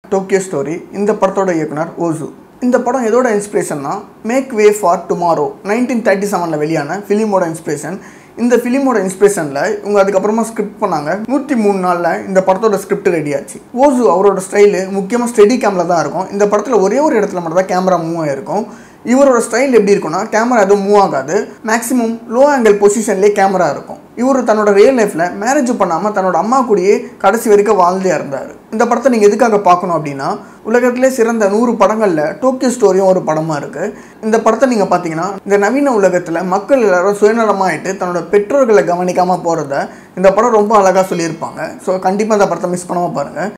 Tokyo story இந்த படத்தோட இயக்குனர் ஓசு இந்த படம் எதோட இன்ஸ்பிரேஷன்னா make way for tomorrow nineteen thirty செவனில் வெளியான ஃபிலிமோட இன்ஸ்பிரேஷன் இந்த ஃபிலிமோட இன்ஸ்பிரேஷனில் இவங்க அதுக்கப்புறமா ஸ்கிரிப்ட் பண்ணாங்க நூற்றி மூணு நாளில் இந்த படத்தோட ஸ்கிரிப்ட் ரெடி ஆச்சு ஓசு அவரோட ஸ்டைலு முக்கியமாக ஸ்டெடி கேமில் தான் இருக்கும் இந்த படத்தில் ஒரே ஒரு இடத்துல மட்டும் தான் கேமரா மூவ் ஆகிருக்கும் இவரோட ஸ்டைல் எப்படி இருக்கும்னா கேமரா எதுவும் மூவ் ஆகாது மேக்ஸிமம் லோ ஆங்கிள் பொசிஷன்லேயே கேமரா இருக்கும் இவர் தன்னோட ரியல் லைஃப்பில் மேரேஜ் பண்ணாமல் தன்னோட அம்மா கூடயே கடைசி வரைக்கும் வாழ்ந்தே இருந்தார் இந்த படத்தை நீங்கள் எதுக்காக பார்க்கணும் அப்படின்னா உலகத்திலே சிறந்த நூறு படங்களில் டோக்கியோ ஸ்டோரியும் ஒரு படமாக இருக்குது இந்த படத்தை நீங்கள் பார்த்தீங்கன்னா இந்த நவீன உலகத்தில் மக்கள் எல்லாரும் சுயநலமாயிட்டு தன்னோட பெற்றோர்களை கவனிக்காமல் போகிறத இந்த படம் ரொம்ப அழகாக சொல்லியிருப்பாங்க ஸோ கண்டிப்பாக இந்த படத்தை மிஸ் பண்ணாமல் பாருங்கள்